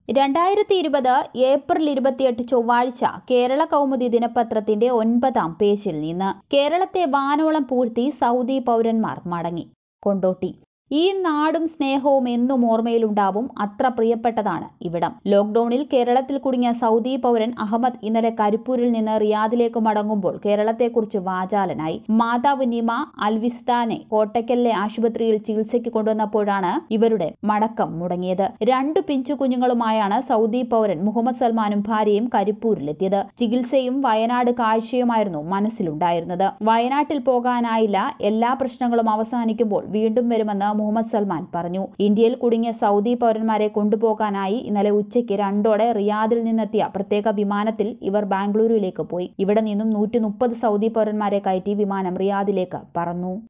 രണ്ടായിരത്തി ഇരുപത് ഏപ്രിൽ ഇരുപത്തിയെട്ട് ചൊവ്വാഴ്ച കേരള കൗമുദി ദിനപത്രത്തിന്റെ ഒൻപതാം പേജിൽ നിന്ന് കേരളത്തെ വാനോളം പൂഴ്ത്തി സൗദി പൗരന്മാർ മടങ്ങി കൊണ്ടോട്ടി ഈ നാടും സ്നേഹവും എന്നും ഓർമ്മയിലുണ്ടാവും അത്ര പ്രിയപ്പെട്ടതാണ് ഇവിടം ലോക്ഡൌണിൽ കേരളത്തിൽ കുടുങ്ങിയ സൗദി പൗരൻ അഹമ്മദ് ഇന്നലെ കരിപ്പൂരിൽ നിന്ന് റിയാദിലേക്ക് മടങ്ങുമ്പോൾ കേരളത്തെക്കുറിച്ച് വാചാലനായി മാതാവ് നിമ അൽവിസ്താനെ കോട്ടയ്ക്കലിലെ ആശുപത്രിയിൽ ചികിത്സയ്ക്ക് കൊണ്ടുവന്നപ്പോഴാണ് ഇവരുടെ മടക്കം മുടങ്ങിയത് രണ്ടു പിഞ്ചു കുഞ്ഞുങ്ങളുമായാണ് സൗദി പൗരൻ മുഹമ്മദ് സൽമാനും ഭാര്യയും കരിപ്പൂരിലെത്തിയത് ചികിത്സയും വയനാട് കാഴ്ചയുമായിരുന്നു മനസ്സിലുണ്ടായിരുന്നത് വയനാട്ടിൽ പോകാനായില്ല എല്ലാ പ്രശ്നങ്ങളും അവസാനിക്കുമ്പോൾ വീണ്ടും വരുമെന്ന് മുഹമ്മദ് സൽമാൻ പറഞ്ഞു ഇന്ത്യയിൽ കുടുങ്ങിയ സൗദി പൗരന്മാരെ കൊണ്ടുപോകാനായി ഇന്നലെ ഉച്ചയ്ക്ക് രണ്ടോടെ റിയാദിൽ നിന്നെത്തിയ പ്രത്യേക വിമാനത്തിൽ ഇവർ ബാംഗ്ലൂരുവിലേക്ക് പോയി ഇവിടെ നിന്നും നൂറ്റി സൗദി പൗരന്മാരെ കയറ്റി വിമാനം റിയാദിലേക്ക് പറന്നു